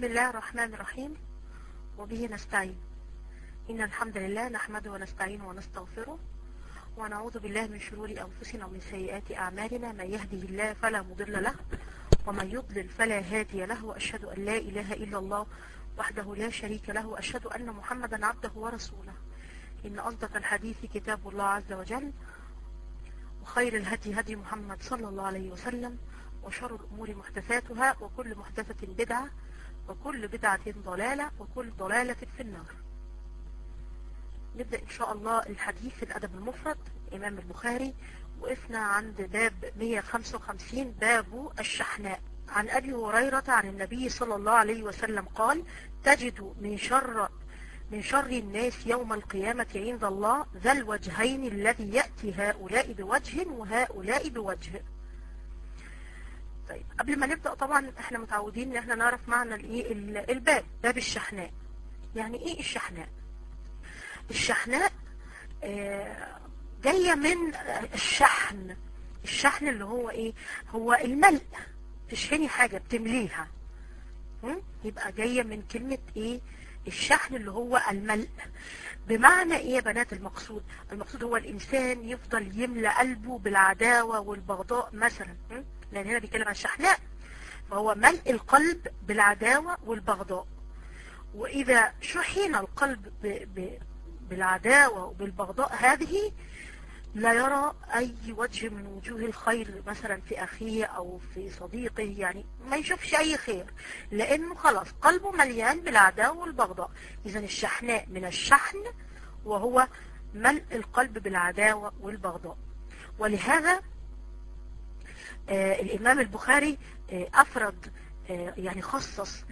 بسم الله الرحمن الرحيم وبه نستعين إن الحمد لله نحمده ونستعينه ونستغفره ونعوذ بالله من شرور أنفسنا ومن سيئات أعمالنا من يهده الله فلا مضل له ومن يضلل فلا هادي له وأشهد أن لا إله إلا الله وحده لا شريك له وأشهد أن محمدا عبده ورسوله إن أصدق الحديث كتاب الله عز وجل وخير الهدي هدي محمد صلى الله عليه وسلم وشر الأمور محدثاتها وكل محدثة بدعة وكل بدعة ضلالة وكل ضلالة في النار نبدأ إن شاء الله الحديث في الأدب المفرد إمام البخاري وقفنا عند باب 155 باب الشحناء عن أبي هريرة عن النبي صلى الله عليه وسلم قال تجد من شر من شر الناس يوم القيامة عند الله ذا الوجهين الذي يأتي هؤلاء بوجه وهؤلاء بوجه طيب قبل ما نبدأ طبعا احنا متعودين ان احنا نعرف معنى الايه الباب باب الشحناء يعني ايه الشحناء الشحناء آه جاية من الشحن الشحن اللي هو ايه هو الملء تشحني حاجة بتمليها يبقى جاية من كلمة ايه الشحن اللي هو الملء بمعنى ايه يا بنات المقصود المقصود هو الانسان يفضل يملى قلبه بالعداوة والبغضاء مثلا لان هنا بيتكلم عن الشحناء فهو ملء القلب بالعداوة والبغضاء واذا شحن القلب ب ب بالعداوة وبالبغضاء هذه لا يرى اي وجه من وجوه الخير مثلا في اخيه او في صديقه يعني ما يشوفش اي خير لانه خلاص قلبه مليان بالعداوة والبغضاء اذا الشحناء من الشحن وهو ملء القلب بالعداوة والبغضاء ولهذا آه الامام البخاري آه افرد آه يعني خصص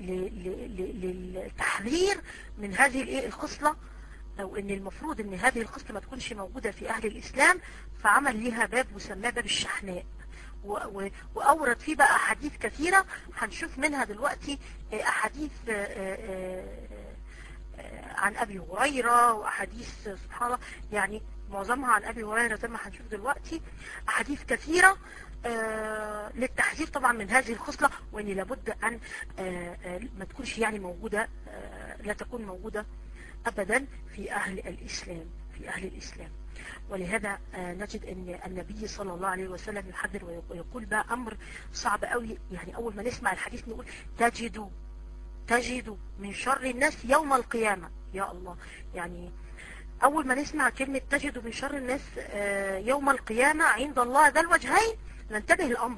للتحذير من هذه الخصلة او ان المفروض ان هذه الخصلة ما تكونش موجودة في اهل الاسلام فعمل لها باب مسماه باب الشحناء واورد فيه بقى احاديث كثيرة هنشوف منها دلوقتي احاديث عن ابي هريرة واحاديث سبحان الله يعني معظمها عن ابي هريرة زي ما هنشوف دلوقتي احاديث كثيرة آه للتحذير طبعا من هذه الخصلة وان لابد ان آه آه ما تكونش يعني موجودة لا تكون موجودة ابدا في اهل الاسلام في اهل الاسلام ولهذا نجد ان النبي صلى الله عليه وسلم يحذر ويقول بقى امر صعب قوي يعني اول ما نسمع الحديث نقول تجدوا تجدوا من شر الناس يوم القيامة يا الله يعني اول ما نسمع كلمة تجدوا من شر الناس يوم القيامة عند الله ذا الوجهين ننتبه الامر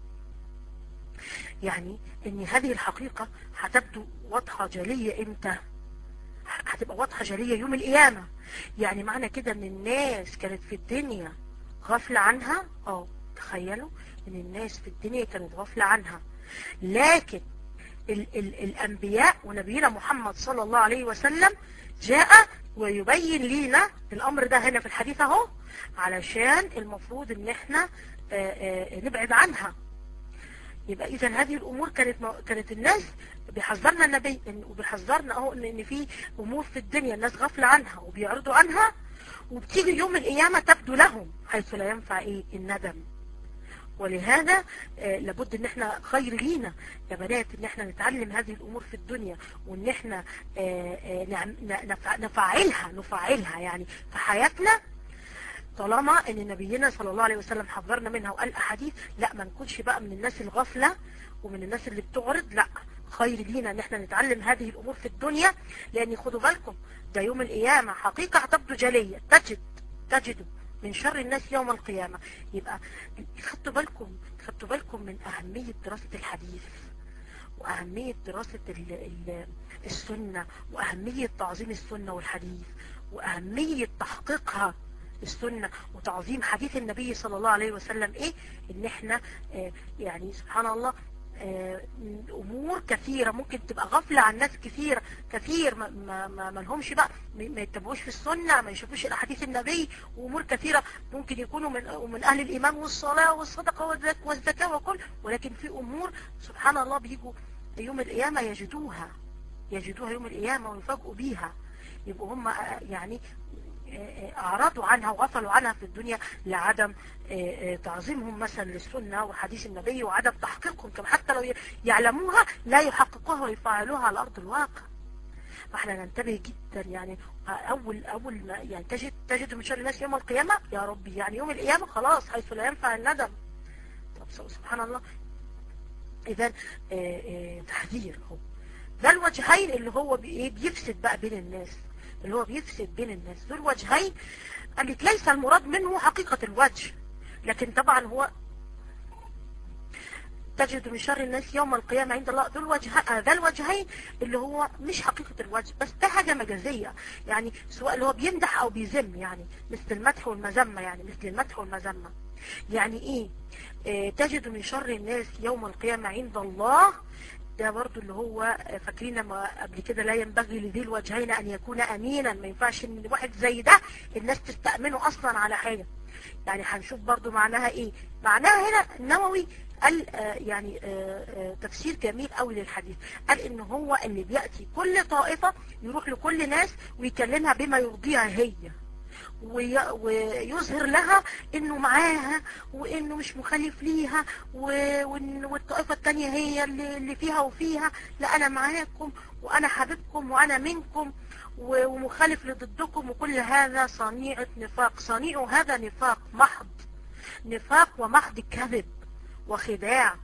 يعني ان هذه الحقيقة هتبدو واضحة جلية امتى هتبقى واضحة جلية يوم القيامة يعني معنى كده ان الناس كانت في الدنيا غافلة عنها اه تخيلوا ان الناس في الدنيا كانت غافلة عنها لكن ال ال الانبياء ونبينا محمد صلى الله عليه وسلم جاء ويبين لينا الامر ده هنا في الحديث اهو علشان المفروض ان احنا آآ آآ نبعد عنها يبقى اذا هذه الامور كانت كانت الناس بيحذرنا النبي وبيحذرنا اهو ان ان في امور في الدنيا الناس غافله عنها وبيعرضوا عنها وبتيجي يوم القيامه تبدو لهم حيث لا ينفع ايه الندم ولهذا آه لابد ان احنا خير لينا يا بنات ان احنا نتعلم هذه الامور في الدنيا وان احنا آه آه نفعلها نفعلها يعني في حياتنا طالما ان نبينا صلى الله عليه وسلم حذرنا منها وقال احاديث لا ما نكونش بقى من الناس الغافلة ومن الناس اللي بتعرض لا خير لينا ان احنا نتعلم هذه الامور في الدنيا لان خدوا بالكم ده يوم القيامة حقيقة هتبدو جلية تجد تجدوا من شر الناس يوم القيامة يبقى خدتوا بالكم خدتوا بالكم من اهمية دراسة الحديث واهمية دراسة ال ال السنة واهمية تعظيم السنة والحديث واهمية تحقيقها السنة وتعظيم حديث النبي صلى الله عليه وسلم ايه ان احنا اه يعني سبحان الله اه امور كثيرة ممكن تبقى غفلة عن ناس كثير كثير ما, ما, ما, ما لهمش بقى ما يتبعوش في السنة ما يشوفوش الاحاديث النبي وامور كثيرة ممكن يكونوا من, من اهل الايمان والصلاة والصدقة والزكاة وكل ولكن في امور سبحان الله بيجوا يوم القيامة يجدوها يجدوها يوم القيامة ويفاجئوا بيها يبقوا هم يعني أعرضوا عنها وغفلوا عنها في الدنيا لعدم تعظيمهم مثلا للسنة وحديث النبي وعدم تحقيقهم كما حتى لو يعلموها لا يحققوها ويفعلوها على أرض الواقع فاحنا ننتبه جدا يعني اول اول ما يعني تجد تجد من شر الناس يوم القيامة يا ربي يعني يوم القيامة خلاص حيث لا ينفع الندم طب سبحان الله اذا تحذير هو ده الوجهين اللي هو بيفسد بقى بين الناس اللي هو بيفسد بين الناس ذو الوجهين قال لك ليس المراد منه حقيقة الوجه لكن طبعا هو تجد من شر الناس يوم القيامة عند الله ذو الوجه ذا الوجهين اللي هو مش حقيقة الوجه بس ده حاجة مجازية يعني سواء اللي هو بيمدح او بيذم يعني مثل المدح والمذمة يعني مثل المدح والمذمة يعني ايه اه تجد من شر الناس يوم القيامة عند الله ده برضو اللي هو فاكرين ما قبل كده لا ينبغي لذي الوجهين ان يكون امينا ما ينفعش ان واحد زي ده الناس تستأمنه اصلا على حاجة يعني هنشوف برضو معناها ايه معناها هنا النووي قال آه يعني آه آه تفسير جميل قوي للحديث قال ان هو اللي بيأتي كل طائفة يروح لكل ناس ويكلمها بما يرضيها هي ويظهر لها انه معاها وانه مش مخالف ليها والطائفة التانية هي اللي, اللي فيها وفيها لا انا معاكم وانا حبيبكم وانا منكم ومخالف لضدكم وكل هذا صنيعة نفاق صنيع هذا نفاق محض نفاق ومحض كذب وخداع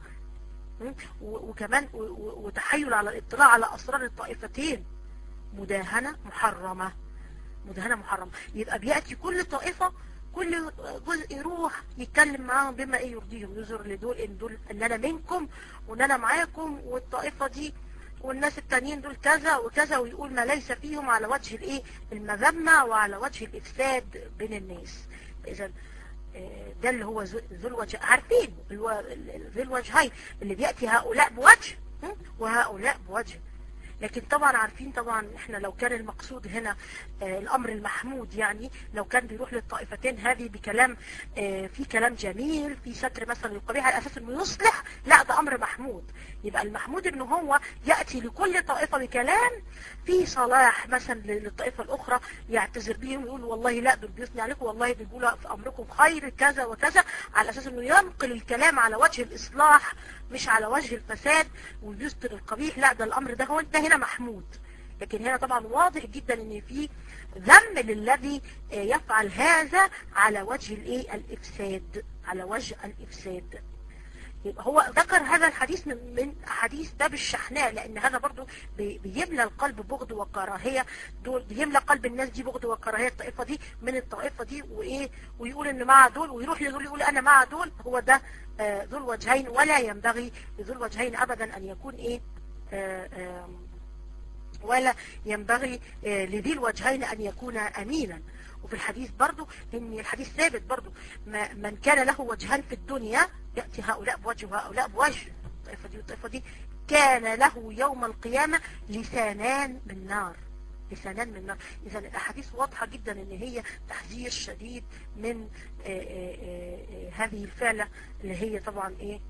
وكمان وتحيل على الاطلاع على اسرار الطائفتين مداهنة محرمة مدهنة محرمة يبقى بيأتي كل طائفة كل جزء يروح يتكلم معاهم بما ايه يرضيهم يظهر لدول ان دول ان انا منكم وان انا معاكم والطائفة دي والناس التانيين دول كذا وكذا ويقول ما ليس فيهم على وجه الايه المذمة وعلى وجه الافساد بين الناس اذا ده اللي هو ذو الوجه عارفين ذو الوجهين اللي بيأتي هؤلاء بوجه وهؤلاء بوجه لكن طبعا عارفين طبعا احنا لو كان المقصود هنا اه الامر المحمود يعني لو كان بيروح للطائفتين هذه بكلام اه في كلام جميل في ستر مثلا القبيح على اساس انه يصلح لا ده امر محمود يبقى المحمود ان هو يأتي لكل طائفة بكلام في صلاح مثلا للطائفة الاخرى يعتذر بيهم ويقول والله لا دول بيثني عليكم والله دول بيقولوا في امركم خير كذا وكذا على اساس انه ينقل الكلام على وجه الاصلاح مش على وجه الفساد ويستر القبيح لا ده الامر ده هو ده هنا محمود لكن هنا طبعا واضح جدا ان في ذم للذي يفعل هذا على وجه الايه الافساد على وجه الافساد يبقى هو ذكر هذا الحديث من, من حديث باب الشحناء لان هذا برضو بيملى القلب بغض وكراهية دول بيملى قلب الناس دي بغض وكراهية الطائفة دي من الطائفة دي وايه ويقول ان مع دول ويروح لدول يقول انا مع دول هو ده آه ذو الوجهين ولا ينبغي لذو الوجهين ابدا ان يكون ايه آه آه ولا ينبغي لذي الوجهين ان يكون امينا وفي الحديث برضو ان الحديث ثابت برضو ما من كان له وجهان في الدنيا يأتي هؤلاء بوجه وهؤلاء بوجه الطائفة دي والطائفة دي كان له يوم القيامة لسانان من نار لسانان من نار اذا الاحاديث واضحة جدا ان هي تحذير شديد من آآ آآ هذه الفعلة اللي هي طبعا ايه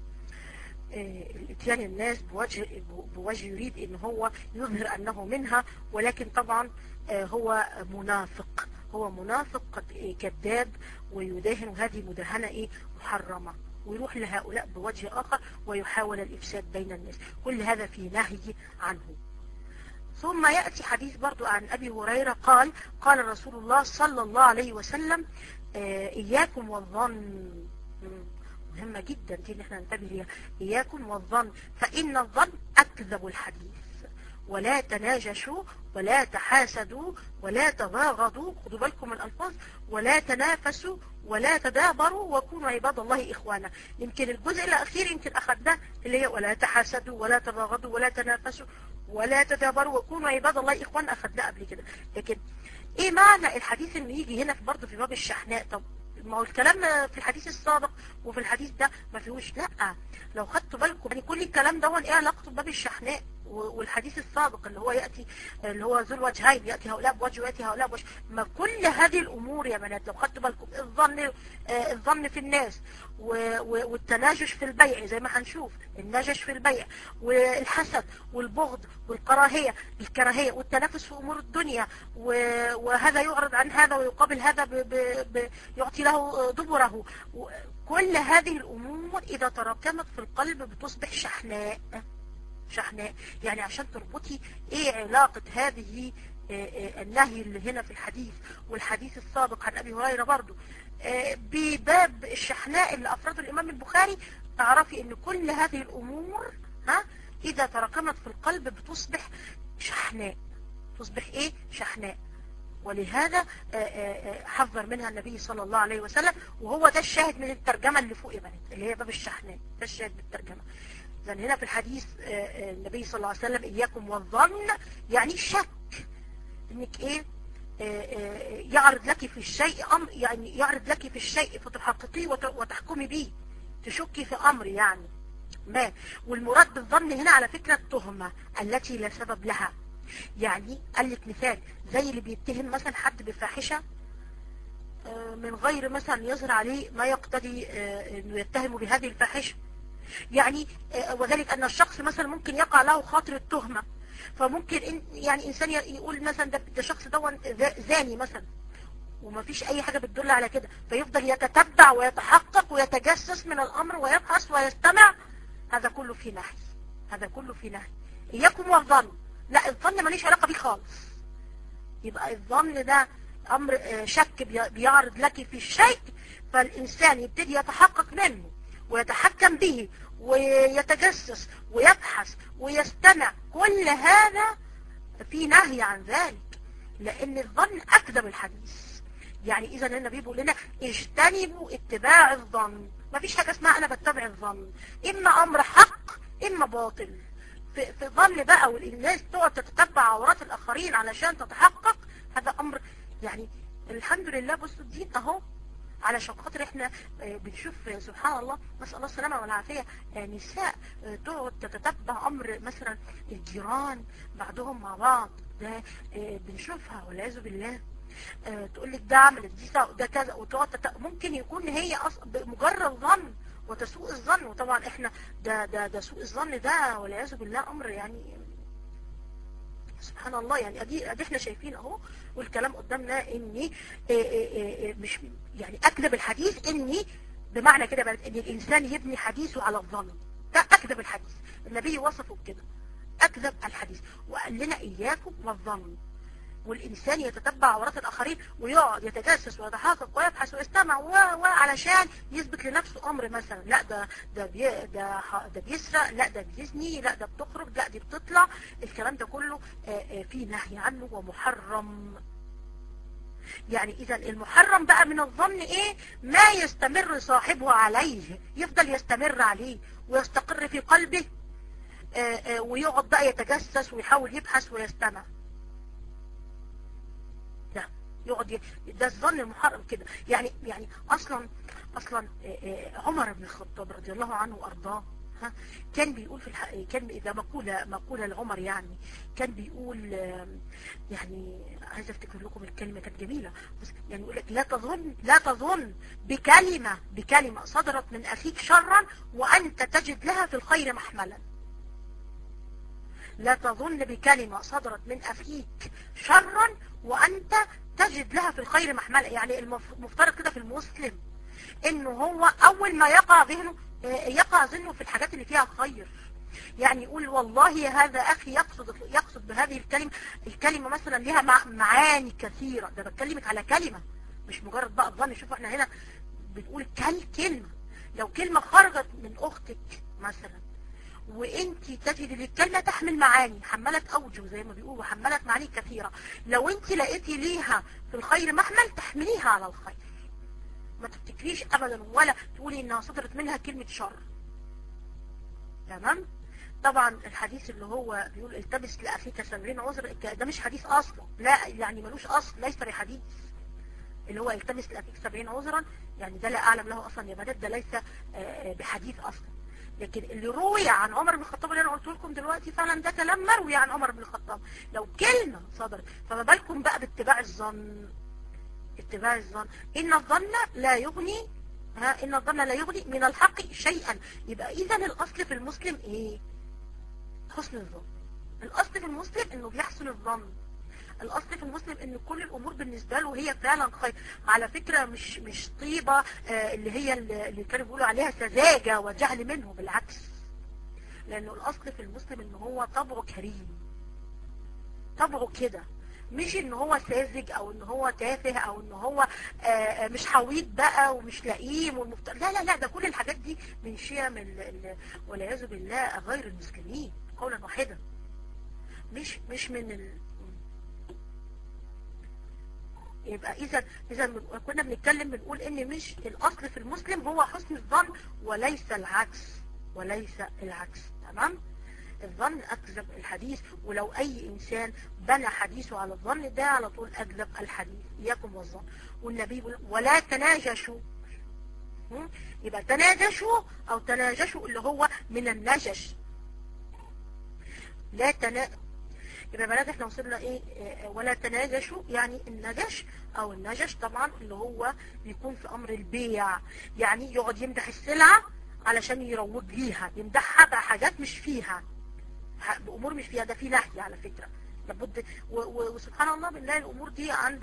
اتيان الناس بوجه, بوجه يريد ان هو يظهر انه منها ولكن طبعا هو منافق هو منافق قد كذاب ويداهن هذه مداهنة ايه محرمة ويروح لهؤلاء بوجه اخر ويحاول الافساد بين الناس كل هذا في نهي عنه ثم يأتي حديث برضو عن ابي هريرة قال قال رسول الله صلى الله عليه وسلم اياكم والظن مهمة جدا دي اللي احنا ننتبه ليها اياكم والظن فان الظن اكذب الحديث ولا تناجشوا ولا تحاسدوا ولا تباغضوا خدوا بالكم من الألفاظ ولا تنافسوا ولا تدابروا وكونوا عباد الله إخوانا يمكن الجزء الأخير يمكن أخذناه اللي هي ولا تحاسدوا ولا تباغضوا ولا تنافسوا ولا تدابروا وكونوا عباد الله إخوانا أخذناه قبل كده لكن إيه معنى الحديث اللي يجي هنا برضه في باب الشحناء طب ما هو الكلام في الحديث السابق وفي الحديث ده ما فيهوش لا لو خدتوا بالكم يعني كل الكلام ده ايه علاقته بباب الشحناء و- والحديث السابق اللي هو يأتي اللي هو ذو الوجهين يأتي هؤلاء بوجه ويأتي هؤلاء بوجه ما كل هذه الأمور يا بنات لو خدتوا بالكم الظن آه، الظن في الناس و- و- والتناجش في البيع زي ما هنشوف النجش في البيع والحسد والبغض والكراهية الكراهية والتنافس في أمور الدنيا و- وهذا يعرض عن هذا ويقابل هذا ب ب ب يعطي له دبره و- كل هذه الأمور إذا تراكمت في القلب بتصبح شحناء شحناء يعني عشان تربطي ايه علاقة هذه آه، آه، النهي اللي هنا في الحديث والحديث السابق عن ابي هريرة برضو آه، بباب الشحناء اللي افرده الامام البخاري تعرفي ان كل هذه الامور ها اذا تراكمت في القلب بتصبح شحناء تصبح ايه شحناء ولهذا آه، آه، آه، حذر منها النبي صلى الله عليه وسلم وهو ده الشاهد من الترجمة اللي فوق يا بنات اللي هي باب الشحناء ده الشاهد بالترجمة لأن هنا في الحديث آه، آه، النبي صلى الله عليه وسلم إياكم والظن يعني الشك إنك إيه آه، آه، يعرض لك في الشيء أمر يعني يعرض لك في الشيء فتحققيه وت- وتحكمي به تشكي في أمر يعني ما والمراد بالظن هنا على فكرة التهمة التي لا سبب لها يعني قال لك مثال زي اللي بيتهم مثلا حد بفاحشة آه، من غير مثلا يظهر عليه ما يقتضي آه، انه يتهم بهذه الفاحشة يعني آه، وذلك ان الشخص مثلا ممكن يقع له خاطر التهمة فممكن إن يعني انسان ي- يقول مثلا ده ده الشخص ده زاني مثلا وما فيش اي حاجة بتدل على كده فيفضل يتتبع ويتحقق ويتجسس من الامر ويبحث ويستمع هذا كله في نهي هذا كله في نهي اياكم والظن لا الظن ماليش علاقة بيه خالص يبقى الظن ده امر آه، شك بي- بيعرض لك في الشيء فالانسان يبتدي يتحقق منه ويتحكم به ويتجسس ويبحث ويستمع كل هذا في نهي عن ذلك لان الظن اكذب الحديث يعني اذا النبي بيقول لنا اجتنبوا اتباع الظن ما فيش حاجة اسمها انا بتبع الظن اما امر حق اما باطل في, في ظن بقى والناس تقعد تتتبع عورات الاخرين علشان تتحقق هذا امر يعني الحمد لله بصوا الدين اهو علشان خاطر احنا آه، بنشوف آه، سبحان الله نسال الله السلامه والعافيه آه، نساء آه، تقعد تتتبع امر مثلا الجيران بعضهم مع بعض ده آه، بنشوفها والعياذ بالله آه، تقول لك ده عملت دي سا- ده كذا وتقعد تت... ممكن يكون هي أص... مجرد ظن وتسوء الظن وطبعا احنا ده ده ده سوء الظن ده والعياذ بالله امر يعني سبحان الله يعني ادي ادي احنا شايفين اهو والكلام قدامنا اني آه، آه، آه، مش يعني اكذب الحديث اني بمعنى كده بقى ان الانسان يبني حديثه على الظن ده اكذب الحديث النبي وصفه بكده اكذب الحديث وقال لنا اياكم والظن والإنسان يتتبع عورات الآخرين ويقعد يتجسس ويتحقق ويبحث ويستمع و و علشان يثبت لنفسه أمر مثلا لا ده ده بي ده ح- ده بيسرق لا ده بيزني لا ده بتخرج لا دي بتطلع الكلام ده كله آه، آه، فيه نهي عنه ومحرم يعني إذا المحرم بقى من الظن إيه ما يستمر صاحبه عليه يفضل يستمر عليه ويستقر في قلبه آه، آه، ويقعد بقى يتجسس ويحاول يبحث ويستمع ده يقعد ي- ده الظن المحرم كده يعني يعني اصلا اصلا آه، آه، عمر بن الخطاب رضي الله عنه وارضاه ها كان بيقول في الح... كان اذا مقوله مقوله لعمر يعني كان بيقول آه، يعني عايزه افتكر لكم الكلمه كانت جميله بس يعني يقول لك لا تظن لا تظن بكلمه بكلمه صدرت من اخيك شرا وانت تجد لها في الخير محملا لا تظن بكلمة صدرت من أخيك شرا وأنت تجد لها في الخير محملا يعني المف- المفترض كده في المسلم إنه هو أول ما يقع ذهنه آه، يقع ذهنه في الحاجات اللي فيها خير يعني يقول والله هذا أخي يقصد يقصد بهذه الكلمة الكلمة مثلا لها مع- معاني كثيرة ده بتكلمك على كلمة مش مجرد بقى الظن شوف احنا هنا بنقول كل كلمة لو كلمة خرجت من أختك مثلا وانت تجد للكلمة تحمل معاني حملت اوجه زي ما بيقولوا حملت معاني كثيرة لو انت لقيتي ليها في الخير محمل تحمليها على الخير ما تفتكريش ابدا ولا تقولي انها صدرت منها كلمة شر تمام طبعا الحديث اللي هو بيقول التمس لاخيك سبعين عذر ده مش حديث اصلا لا يعني ملوش اصل ليس بحديث اللي هو التمس لاخيك سبعين عذرا يعني ده لا اعلم له اصلا يا بنات ده ليس آه، آه، بحديث اصلا لكن اللي روي عن عمر بن الخطاب اللي انا قلت لكم دلوقتي فعلا ده كلام مروي عن عمر بن الخطاب لو كلمة صدرت فما بالكم بقى باتباع الظن اتباع الظن ان الظن لا يغني ها ان الظن لا يغني من الحق شيئا يبقى اذا الاصل في المسلم ايه حسن الظن الاصل في المسلم انه بيحسن الظن الاصل في المسلم ان كل الامور بالنسبه له هي فعلا خير على فكره مش مش طيبه آه اللي هي اللي كانوا بيقولوا عليها سذاجه وجهل منه بالعكس لانه الاصل في المسلم ان هو طبعه كريم طبعه كده مش ان هو ساذج او ان هو تافه او ان هو آه مش حويط بقى ومش لئيم والمفت... لا لا لا ده كل الحاجات دي من شيم والعياذ بالله غير المسلمين قولا واحدا مش مش من ال... يبقى اذا اذا كنا بنتكلم بنقول ان مش الاصل في المسلم هو حسن الظن وليس العكس وليس العكس تمام الظن اكذب الحديث ولو اي انسان بنى حديثه على الظن ده على طول اكذب الحديث اياكم والظن والنبي يقول ولا تناجشوا يبقى تناجشوا او تناجشوا اللي هو من النجش لا تنا يبقى بنات احنا وصلنا ايه ولا تناجشوا يعني النجش او النجش طبعا اللي هو بيكون في امر البيع يعني يقعد يمدح السلعة علشان يروج ليها يمدحها بحاجات مش فيها بامور مش فيها ده في نهي على فكرة لابد وسبحان الله بنلاقي الامور دي عند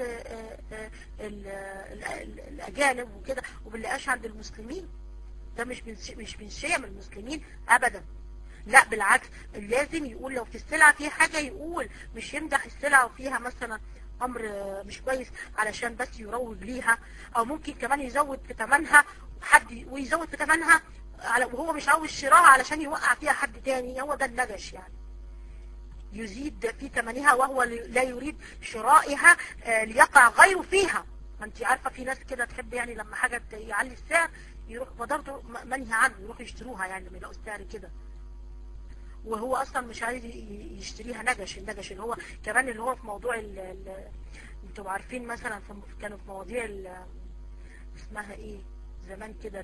الاجانب وكده وبنلاقيهاش عند المسلمين ده مش مش من شيء من المسلمين ابدا لا بالعكس لازم يقول لو في السلعة فيها حاجة يقول مش يمدح السلعة وفيها مثلا امر مش كويس علشان بس يروج ليها او ممكن كمان يزود في ثمنها حد ويزود في ثمنها وهو مش عاوز شراها علشان يوقع فيها حد تاني هو ده النجش يعني يزيد في ثمنها وهو لا يريد شرائها ليقع غيره فيها ما انت عارفة في ناس كده تحب يعني لما حاجة يعلي السعر يروح مدارته منهي عنه يروح يشتروها يعني لما يلاقوا السعر كده وهو اصلا مش عايز يشتريها نجش النجش اللي هو كمان اللي هو في موضوع ال ال انتوا عارفين مثلا في كانوا في مواضيع اسمها ايه زمان كده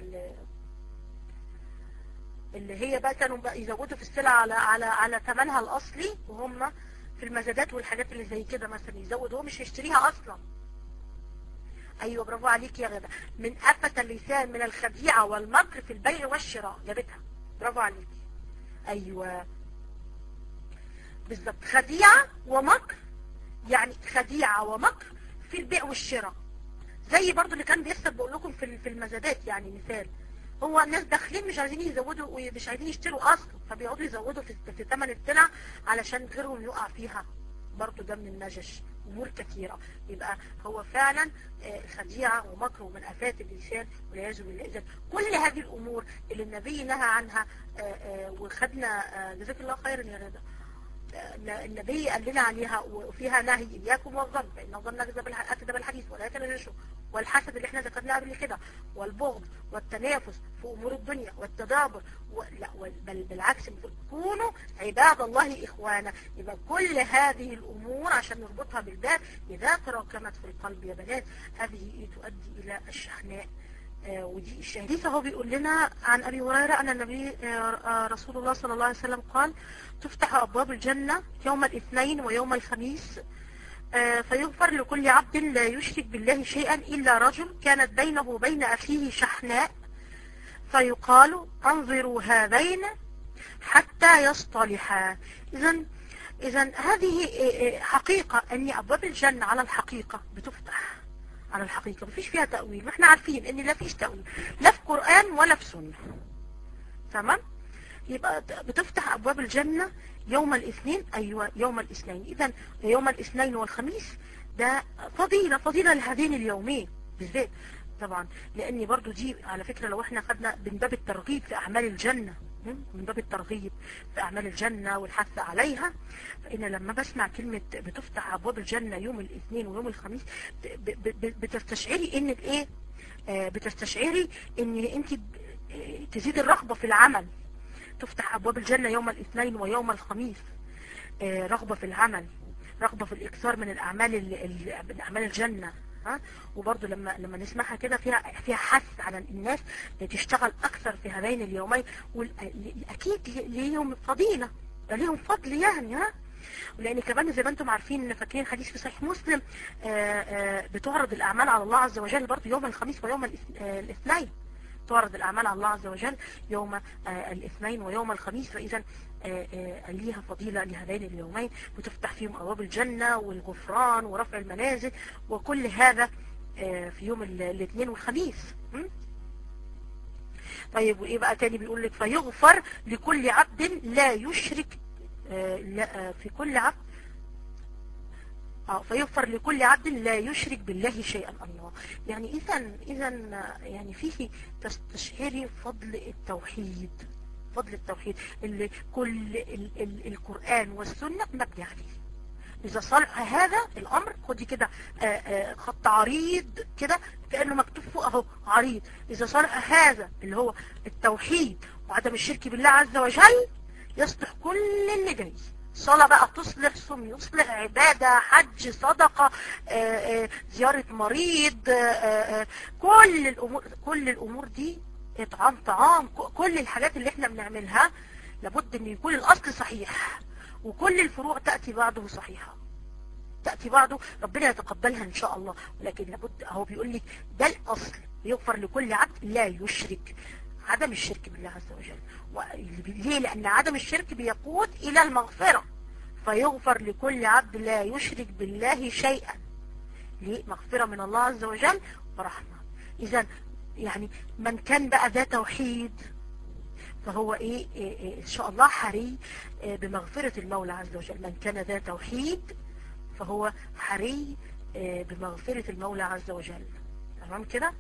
اللي هي بقى كانوا بقى يزودوا في السلع على على على ثمنها الاصلي وهم في المزادات والحاجات اللي زي كده مثلا يزود هو مش هيشتريها اصلا ايوه برافو عليك يا غدا من افة اللسان من الخديعة والمكر في البيع والشراء جابتها برافو عليك ايوه بالظبط خديعة ومكر يعني خديعة ومكر في البيع والشراء زي برضو اللي كان بيحسب بقول لكم في في المزادات يعني مثال هو الناس داخلين مش عايزين يزودوا ومش عايزين يشتروا اصلا فبيقعدوا يزودوا في في ثمن السلع علشان غيرهم يقع فيها برضو ده من النجش امور كثيرة يبقى هو فعلا خديعة ومكر ومن افات اللسان والعياذ بالله اذا كل هذه الامور اللي النبي نهى عنها وخدنا جزاك الله خيرا يا رضا النبي قال لنا عليها وفيها نهي إياكم والظن فإن الظن أكذب الحديث ولا يتنجشوا والحسد اللي احنا ذكرناه قبل كده والبغض والتنافس في أمور الدنيا والتدابر و... لا بل بالعكس كونوا عباد الله إخوانا يبقى كل هذه الأمور عشان نربطها بالباب إذا تراكمت في القلب يا بنات هذه تؤدي إلى الشحناء آه ودي الشهديث هو بيقول لنا عن أبي هريرة أن النبي آه رسول الله صلى الله عليه وسلم قال تفتح أبواب الجنة يوم الاثنين ويوم الخميس آه فيغفر لكل عبد لا يشرك بالله شيئا إلا رجل كانت بينه وبين أخيه شحناء فيقال انظروا هذين حتى يصطلحا إذا إذا هذه حقيقة أن أبواب الجنة على الحقيقة بتفتح على الحقيقة مفيش فيها تأويل واحنا عارفين ان لا فيش تأويل لا في قرآن ولا في سنة تمام يبقى بتفتح ابواب الجنة يوم الاثنين ايوه يوم الاثنين اذا يوم الاثنين والخميس ده فضيلة فضيلة لهذين اليومين بالذات طبعا لان برضو دي على فكرة لو احنا خدنا من باب الترغيب في اعمال الجنة من باب الترغيب في أعمال الجنة والحث عليها فإن لما بسمع كلمة بتفتح أبواب الجنة يوم الاثنين ويوم الخميس بتستشعري إن الإيه بتستشعري إن أنت تزيد الرغبة في العمل تفتح أبواب الجنة يوم الاثنين ويوم الخميس رغبة في العمل رغبة في الإكثار من الأعمال من أعمال الجنة ها وبرضه لما لما نسمعها كده فيها فيها حث على الناس تشتغل اكثر في هذين اليومين واكيد ليهم فضيله ليهم فضل يعني ها ولان كمان زي ما انتم عارفين فاكرين حديث في صحيح مسلم آآ آآ بتعرض الاعمال على الله عز وجل برضه يوم الخميس ويوم الاثنين تعرض الأعمال على الله عز وجل يوم الاثنين ويوم الخميس فإذا ليها فضيلة لهذين اليومين وتفتح فيهم أبواب الجنة والغفران ورفع المنازل وكل هذا في يوم الاثنين والخميس طيب وإيه بقى تاني بيقول لك فيغفر لكل عبد لا يشرك لا في كل عبد اه فيغفر لكل عبد لا يشرك بالله شيئا الله يعني اذا اذا يعني فيه تستشعري فضل التوحيد فضل التوحيد اللي كل ال ال القرآن والسنة مبني عليه إذا صلح هذا الأمر خدي كده خط عريض كده كأنه مكتوب فوق أهو عريض إذا صلح هذا اللي هو التوحيد وعدم الشرك بالله عز وجل يصلح كل اللي جاي صلاة بقى تصلح صوم يصلح عبادة حج صدقة آآ آآ زيارة مريض آآ كل الأمور كل الأمور دي إطعام طعام كل الحاجات اللي احنا بنعملها لابد ان يكون الأصل صحيح وكل الفروع تأتي بعده صحيحة تأتي بعده ربنا يتقبلها إن شاء الله ولكن لابد هو بيقول لك ده الأصل يغفر لكل عبد لا يشرك عدم الشرك بالله عز وجل ليه لأن عدم الشرك بيقود إلى المغفرة فيغفر لكل عبد لا يشرك بالله شيئا ليه مغفرة من الله عز وجل ورحمة إذا يعني من كان بقى ذا توحيد فهو إيه, إيه, إيه إن شاء الله حري إيه بمغفرة المولى عز وجل من كان ذا توحيد فهو حري إيه بمغفرة المولى عز وجل تمام كده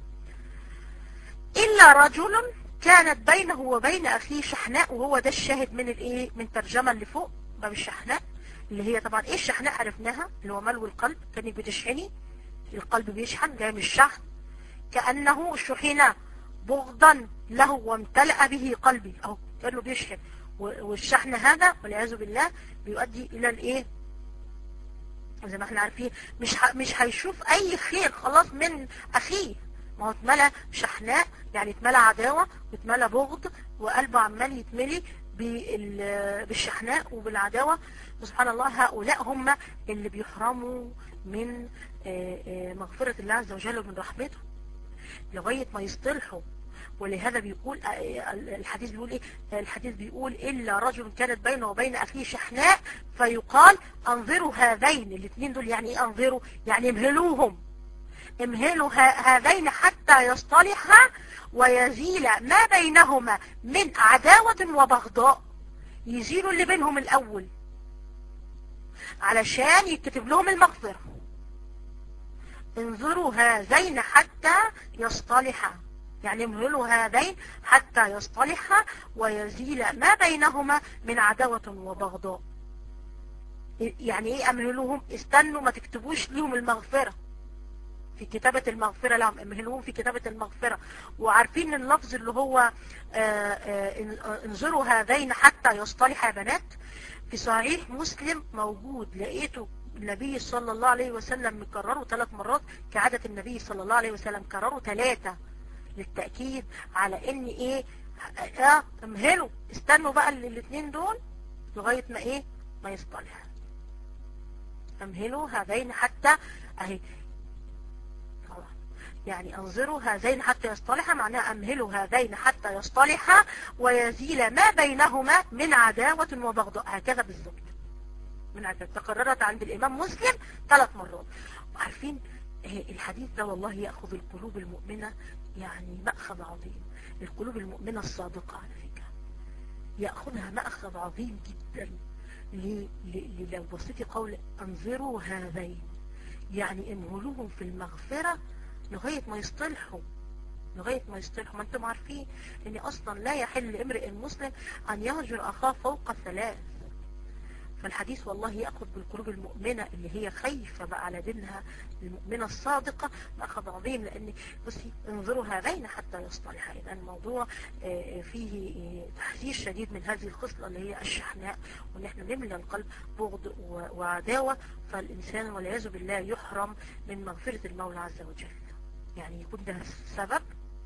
إلا رجل كانت بينه وبين أخيه شحناء وهو ده الشاهد من الايه من ترجمة اللي فوق باب الشحناء اللي هي طبعا ايه الشحناء عرفناها اللي هو ملو القلب كانك بتشحني القلب بيشحن جاي من الشحن كأنه شحن بغضا له وامتلأ به قلبي اهو كأنه بيشحن والشحن هذا والعياذ بالله بيؤدي الى الايه زي ما احنا عارفين مش ح... مش هيشوف اي خير خلاص من اخيه ما هو اتملى شحناء يعني اتملى عداوة واتملى بغض وقلبه عمال يتملي بالشحناء وبالعداوة وسبحان الله هؤلاء هم اللي بيحرموا من مغفرة الله عز وجل ومن رحمته لغاية ما يصطلحوا ولهذا بيقول الحديث بيقول ايه الحديث بيقول الا رجل كانت بينه وبين اخيه شحناء فيقال انظروا هذين الاثنين دول يعني ايه انظروا يعني امهلوهم امهلوا هذين حتى يصطلحا ويزيل ما بينهما من عداوة وبغضاء يزيلوا اللي بينهم الأول علشان يكتب لهم المغفرة انظروا هذين حتى يصطلحا يعني امهلوا هذين حتى يصطلحا ويزيل ما بينهما من عداوة وبغضاء يعني ايه امهلوهم استنوا ما تكتبوش لهم المغفرة في كتابة المغفرة لهم امهلوهم في كتابة المغفرة وعارفين اللفظ اللي هو انظروا هذين حتى يصطلح يا بنات في صحيح مسلم موجود لقيته النبي صلى الله عليه وسلم مكرره ثلاث مرات كعادة النبي صلى الله عليه وسلم كرره ثلاثة للتأكيد على ان ايه اه امهلوا استنوا بقى الاثنين دول لغاية ما ايه ما يصطلح امهلوا هذين حتى اهي يعني انظروا هذين حتى يصطلحا معناها امهلوا هذين حتى يصطلحا ويزيل ما بينهما من عداوة وبغضاء هكذا بالضبط من عداوة تقررت عند الامام مسلم ثلاث مرات وعارفين الحديث ده والله يأخذ القلوب المؤمنة يعني مأخذ عظيم القلوب المؤمنة الصادقة على فكرة يأخذها مأخذ عظيم جدا لو بصيتي قول انظروا هذين يعني امهلوهم في المغفرة لغاية ما يصطلحوا لغاية ما يصطلحوا ما انتم عارفين ان اصلا لا يحل لامرئ مسلم ان يهجر اخاه فوق ثلاث فالحديث والله يأخذ بالقلوب المؤمنة اللي هي خايفة بقى على دينها المؤمنة الصادقة أخذ عظيم لأن بصي انظروا هذين حتى يصطلح إذا الموضوع آه، فيه آه، تحذير شديد من هذه الخصلة اللي هي الشحناء وإن احنا نملى القلب بغض و- وعداوة فالإنسان والعياذ بالله يحرم من مغفرة المولى عز وجل يعني يكون ده السبب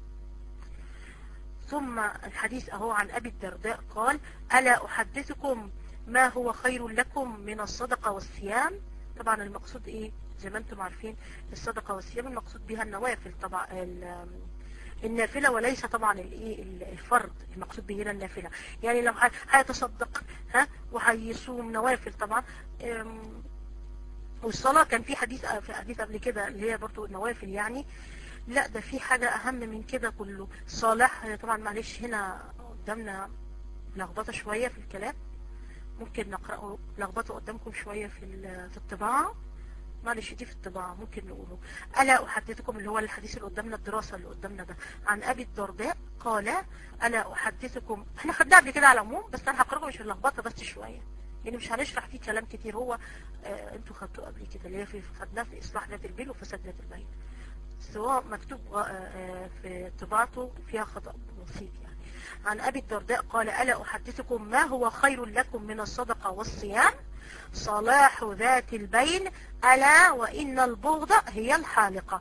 ثم الحديث أهو عن أبي الدرداء قال ألا أحدثكم ما هو خير لكم من الصدقة والصيام طبعا المقصود إيه زي ما أنتم عارفين الصدقة والصيام المقصود بها النوافل طبعا ال- النافلة وليس طبعا الايه الفرض المقصود به هنا النافلة يعني لو ه- هيتصدق ها وهيصوم نوافل طبعا أم، والصلاة كان في حديث في حديث قبل كده اللي هي برضو النوافل يعني لا ده في حاجة أهم من كده كله صالح طبعا معلش هنا قدامنا لخبطة شوية في الكلام ممكن نقرأه لخبطة قدامكم شوية في ال- في الطباعة معلش دي في الطباعة ممكن نقوله ألا أحدثكم اللي هو الحديث اللي قدامنا الدراسة اللي قدامنا ده عن أبي الدرداء قال ألا أحدثكم احنا خدناه قبل كده على العموم بس أنا هقرأه مش اللخبطة بس شوية يعني مش هنشرح فيه كلام كتير هو آه انتوا خدتوه قبل كده اللي هي في خدناه في إصلاح ذات البين وفساد ذات البين سواء مكتوب آه، آه، في طباعته فيها خطأ بسيط يعني عن أبي الدرداء قال ألا أحدثكم ما هو خير لكم من الصدقة والصيام صلاح ذات البين ألا وإن البغض هي الحالقة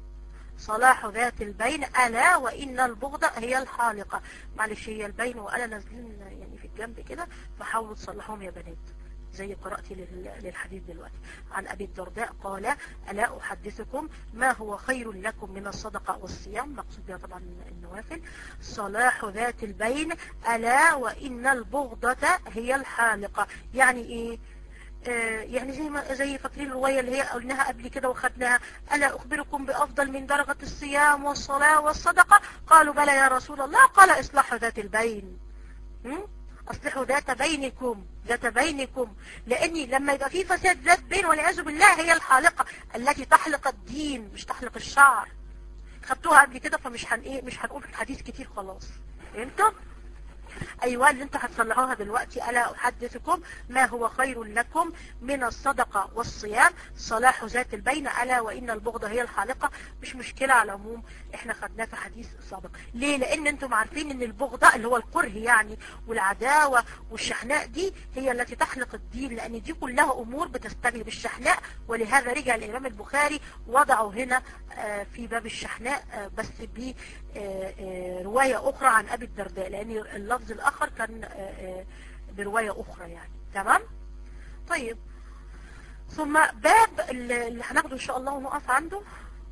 صلاح ذات البين ألا وإن البغض هي الحالقة معلش هي البين وألا نازلين يعني في الجنب كده فحاولوا تصلحوهم يا بنات زي قراءتي لل- للحديث دلوقتي عن أبي الدرداء قال ألا أحدثكم ما هو خير لكم من الصدقة والصيام مقصود بها طبعا النوافل صلاح ذات البين ألا وإن البغضة هي الحالقة يعني إيه آه، يعني زي ما زي فاكرين الرواية اللي هي قلناها قبل كده وخدناها ألا أخبركم بأفضل من درجة الصيام والصلاة والصدقة قالوا بلى يا رسول الله قال إصلاح ذات البين م? أصلحوا ذات بينكم ذات بينكم لأني لما يبقى في فساد ذات بين والعياذ بالله هي الحالقة التي تحلق الدين مش تحلق الشعر خدتوها قبل كده فمش هن ايه مش هنقول في الحديث كتير خلاص فهمتوا؟ أيوة اللي انتوا هتصلحوها دلوقتي ألا أحدثكم ما هو خير لكم من الصدقة والصيام صلاح ذات البين ألا وإن البغضة هي الحالقة مش مشكلة على العموم احنا خدناه في حديث سابق ليه لأن انتم عارفين ان البغضة اللي هو الكره يعني والعداوة والشحناء دي هي التي تحلق الدين لأن دي كلها أمور بتستجلب الشحناء ولهذا رجع الإمام البخاري وضعه هنا آه، في باب الشحناء آه، بس ب آه، آه، رواية أخرى عن أبي الدرداء لأن اللفظ الآخر كان آه، آه، برواية أخرى يعني تمام طيب ثم باب اللي اللي هناخده إن شاء الله ونقف عنده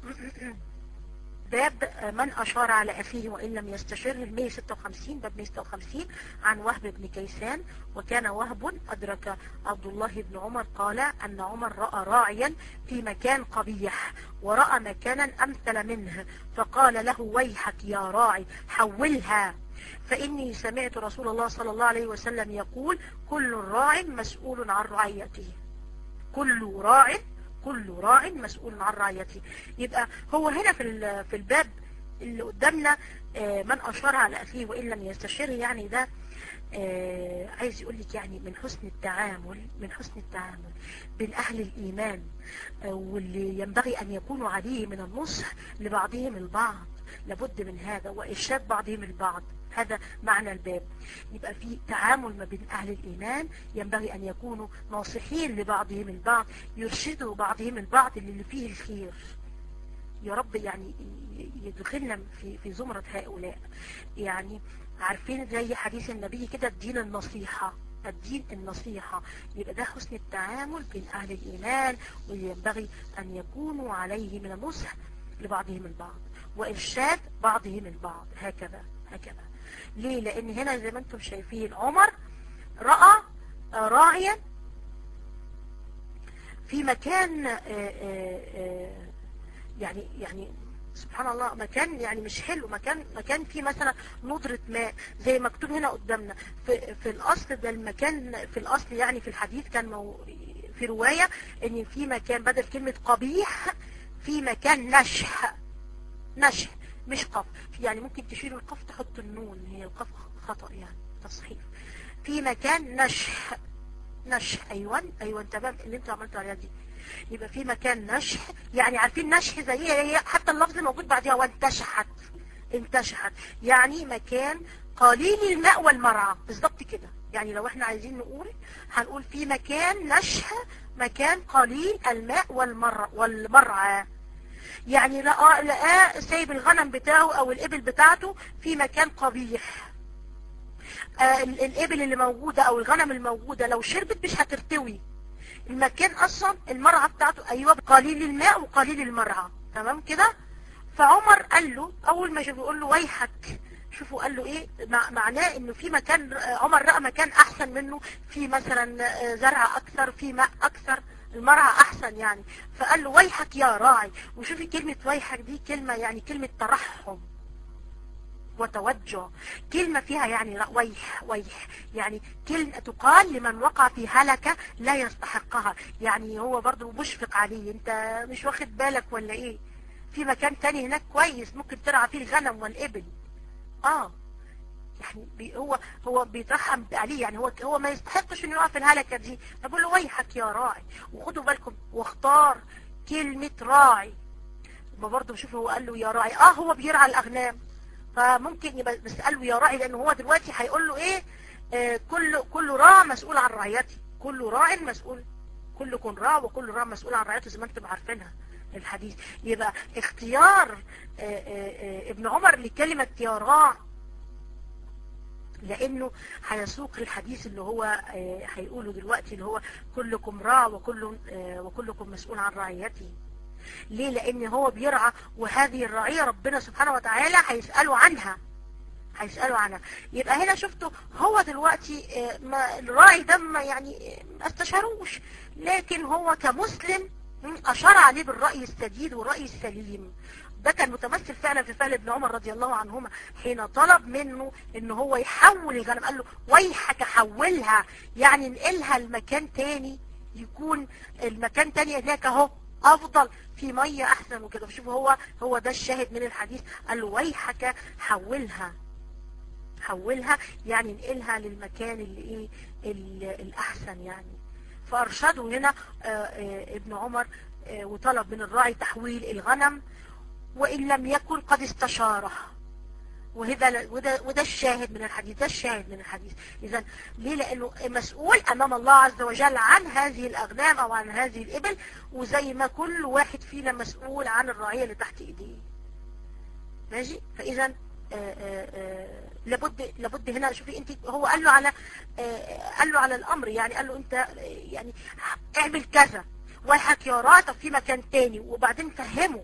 باب من أشار على أخيه وإن لم يستشره ال 156 باب 156 عن وهب بن كيسان وكان وهب أدرك عبد الله بن عمر قال أن عمر رأى راعيا في مكان قبيح ورأى مكانا أمثل منه فقال له ويحك يا راعي حولها فإني سمعت رسول الله صلى الله عليه وسلم يقول كل راع مسؤول عن رعيته كل راع كل راع مسؤول عن رعيته يبقى هو هنا في ال- في الباب اللي قدامنا آه، من أشار على أخيه وإن لم يستشره يعني ده آه، عايز يقول لك يعني من حسن التعامل من حسن التعامل بين أهل الإيمان آه، واللي ينبغي أن يكونوا عليه من النصح لبعضهم البعض لابد من هذا وإرشاد بعضهم البعض هذا معنى الباب يبقى في تعامل ما بين أهل الإيمان ينبغي أن يكونوا ناصحين لبعضهم البعض يرشدوا بعضهم البعض اللي فيه الخير يا رب يعني يدخلنا في في زمرة هؤلاء يعني عارفين زي حديث النبي كده الدين النصيحة الدين النصيحة يبقى ده حسن التعامل بين أهل الإيمان وينبغي أن يكونوا عليه من النصح لبعضهم البعض وإرشاد بعضهم البعض هكذا هكذا ليه لأن هنا زي ما انتم شايفين عمر رأى آه، راعيا في مكان آه، آه، آه، يعني يعني سبحان الله مكان يعني مش حلو مكان مكان فيه مثلا ندرة ماء زي مكتوب هنا قدامنا في, في الأصل ده المكان في الأصل يعني في الحديث كان مو في رواية ان في مكان بدل كلمة قبيح في مكان نشح نشح مش قف يعني ممكن تشيل القف تحط النون هي القف خطأ يعني تصحيف في مكان نشح نشح ايوه ايوه تمام اللي انتوا عملتوا عليها دي يبقى في مكان نشح يعني عارفين نشح زي هي هي حتى اللفظ موجود بعدها وانتشحت انتشحت يعني مكان قليل الماء والمرعى بالظبط كده يعني لو احنا عايزين نقول هنقول في مكان نشح مكان قليل الماء والمر والمرعى يعني لقى لقاه سايب الغنم بتاعه او الابل بتاعته في مكان قبيح آه ال- الابل اللي موجودة او الغنم الموجودة لو شربت مش هترتوي المكان اصلا المرعى بتاعته ايوه قليل الماء وقليل المرعى تمام كده فعمر قال له اول ما شافه يقول له ويحك شوفوا قال له ايه مع معناه انه في مكان آه، عمر رأى مكان احسن منه في مثلا آه، زرع اكثر في ماء اكثر المرعى احسن يعني فقال له ويحك يا راعي وشوفي كلمة ويحك دي كلمة يعني كلمة ترحم وتوجع كلمة فيها يعني لا- ويح ويح يعني كلمة تقال لمن وقع في هلكة لا يستحقها يعني هو برضو مشفق عليه انت مش واخد بالك ولا ايه في مكان تاني هناك كويس ممكن ترعى فيه الغنم والإبل اه يعني بي هو هو بيترحم عليه يعني هو هو ما يستحقش انه يقع في الهلكة دي بقول له ويحك يا راعي وخدوا بالكم واختار كلمة راعي ما برضه شوف هو قال له يا راعي اه هو بيرعى الاغنام فممكن يبقى بس قال له يا راعي لان هو دلوقتي هيقول له ايه آه كل كل راع مسؤول عن رعيته كل راع مسؤول كلكم راع وكل راع مسؤول عن رعيته زي ما انتم عارفينها الحديث يبقى اختيار آه آه آه ابن عمر لكلمة يا راع لانه هيسوق الحديث اللي هو آه، هيقوله دلوقتي اللي هو كلكم راع وكل آه، وكلكم مسؤول عن رعيته ليه لان هو بيرعى وهذه الرعية ربنا سبحانه وتعالى هيسأله عنها هيسألوا عنها يبقى هنا شفتوا هو دلوقتي آه، ما الراعي ده ما يعني آه، ما استشاروش لكن هو كمسلم م، أشار عليه بالرأي السديد والرأي السليم ده كان متمثل فعلا في فعل ابن عمر رضي الله عنهما حين طلب منه ان هو يحول الغنم قال له ويحك حولها يعني انقلها لمكان تاني يكون المكان تاني هناك اهو افضل في مية احسن وكده فشوف هو هو ده الشاهد من الحديث قال له ويحك حولها حولها يعني نقلها للمكان اللي ايه ال- الاحسن يعني فارشده هنا آه، آه، ابن عمر آه، وطلب من الراعي تحويل الغنم وان لم يكن قد استشاره وهذا وده, وده الشاهد من الحديث ده الشاهد من الحديث اذا ليه لانه مسؤول امام الله عز وجل عن هذه الاغنام او عن هذه الابل وزي ما كل واحد فينا مسؤول عن الرعيه اللي تحت ايديه ماشي فاذا آه، آه، آه، لابد لابد هنا شوفي انت هو قال له على آه، قال له على الامر يعني قال له انت آه، يعني اعمل كذا ويحك يا راه طب في مكان تاني وبعدين فهمه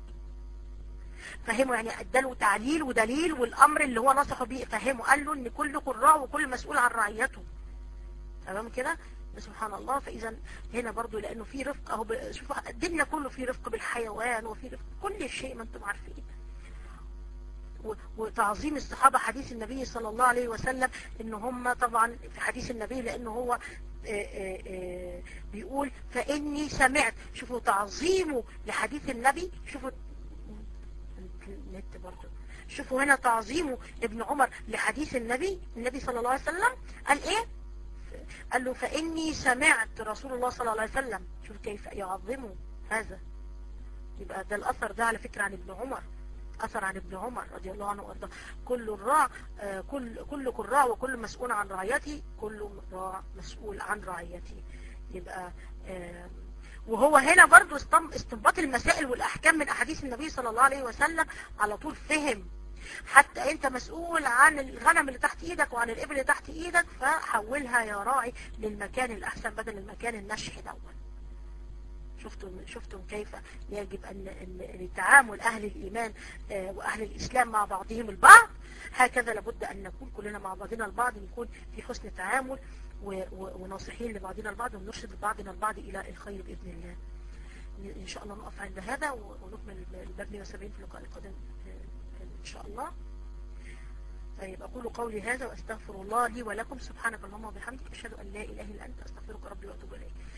فهمه يعني اداله تعليل ودليل والامر اللي هو نصحه بيه فهمه قال له ان كلكم راع وكل مسؤول عن رعيته تمام كده سبحان الله فاذا هنا برضو لانه في رفق اهو ب- شوفوا الدنيا كله في رفق بالحيوان وفي رفق كل شيء ما انتم عارفين و- وتعظيم الصحابة حديث النبي صلى الله عليه وسلم ان هم طبعا في حديث النبي لانه هو آه، آه، آه، بيقول فاني سمعت شوفوا تعظيمه لحديث النبي شوفوا النت برضه شوفوا هنا تعظيمه ابن عمر لحديث النبي النبي صلى الله عليه وسلم قال ايه قال له فاني سمعت رسول الله صلى الله عليه وسلم شوف كيف يعظمه هذا يبقى ده الاثر ده على فكرة عن ابن عمر اثر عن ابن عمر رضي الله عنه وارضاه كل الراع آه، كل كلكم راع وكل مسؤول عن رعيته كل راع مسؤول عن رعيته يبقى آه، وهو هنا برضو استم- استنباط المسائل والاحكام من احاديث النبي صلى الله عليه وسلم على طول فهم حتى انت مسؤول عن الغنم اللي تحت ايدك وعن الابل اللي تحت ايدك فحولها يا راعي للمكان الاحسن بدل المكان النشح دوت شفتم شفتم كيف يجب ان ان أن تعامل اهل الايمان آه، واهل الاسلام مع بعضهم البعض هكذا لابد ان نكون كلنا مع بعضنا البعض نكون في حسن تعامل و- و- وناصحين لبعضنا البعض ونرشد بعضنا البعض الى الخير باذن الله ان شاء الله نقف عند هذا و- ونكمل الباب 170 في اللقاء القادم آه، ان شاء الله طيب أقول قولي هذا وأستغفر الله لي ولكم سبحانك اللهم وبحمدك أشهد أن لا إله إلا أنت أستغفرك ربي وأتوب إليك